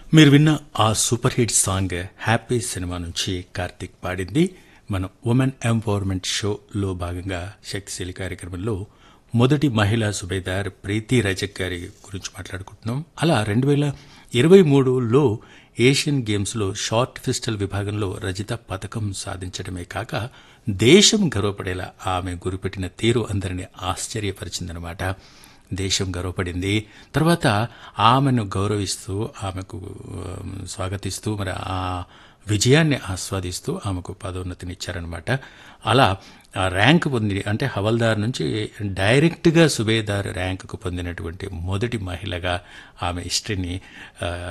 మీరు విన్న ఆ సూపర్ హిట్ సాంగ్ హ్యాపీ సినిమా నుంచి కార్తిక్ పాడింది మనం ఉమెన్ ఎంపవర్మెంట్ షోలో భాగంగా శక్తిశీలి కార్యక్రమంలో మొదటి మహిళా సుబేదార్ ప్రీతి రజక్ గారి గురించి మాట్లాడుకుంటున్నాం అలా రెండు వేల ఇరవై మూడులో ఏషియన్ గేమ్స్లో షార్ట్ పిస్టల్ విభాగంలో రజిత పథకం సాధించడమే కాక దేశం గర్వపడేలా ఆమె గురిపెట్టిన తీరు అందరినీ ఆశ్చర్యపరిచిందనమాట దేశం గర్వపడింది తర్వాత ఆమెను గౌరవిస్తూ ఆమెకు ఆ, స్వాగతిస్తూ మరి ఆ విజయాన్ని ఆస్వాదిస్తూ ఆమెకు పదోన్నతినిచ్చారనమాట అలా ఆ ర్యాంక్ పొంది అంటే హవల్దార్ నుంచి డైరెక్ట్గా సుబేదార్ ర్యాంకుకు పొందినటువంటి మొదటి మహిళగా ఆమె హిస్టరీని ఆ,